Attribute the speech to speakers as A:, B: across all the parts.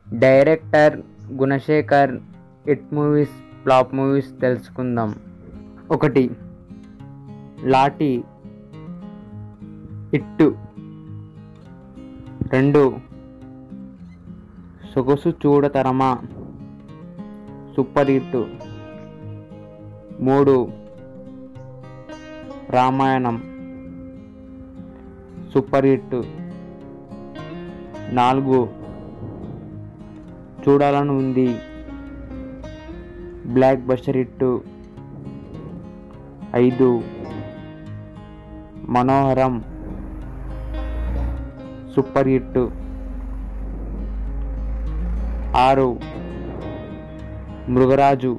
A: director Gunasekhar hit movies flop movies తెలుసుకుందాం ఒకటి లాటి ఇట్టు రెండు సొగసు చూడతరమా సూపర్ హిట్ మూడు రామాయణం సూపర్ హిట్ నాలుగు చూడాలని ఉంది బ్లాక్ బస్టర్ హిట్ ఐదు మనోహరం సూపర్ హిట్ ఆరు మృగరాజు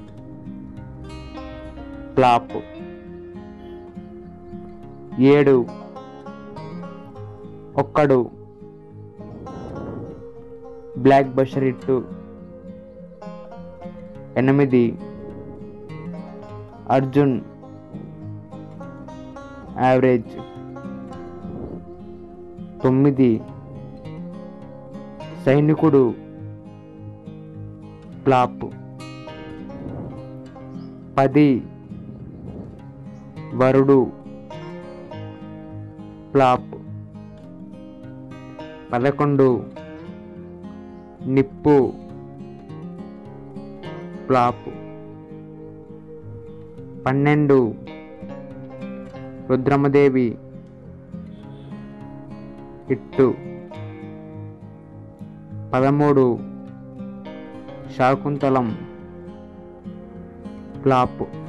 A: ఫ్లాప్ ఏడు ఒక్కడు బ్లాక్ బస్టర్ హిట్ ఎనిమిది అర్జున్ యావరేజ్ తొమ్మిది సైనికుడు ఫ్లాప్ పది వరుడు ఫ్లాప్ పదకొండు నిప్పు ఫ్లాప్ పన్నెండు రుద్రమదేవి హిట్టు పదమూడు శాకుంతలం ఫ్లాప్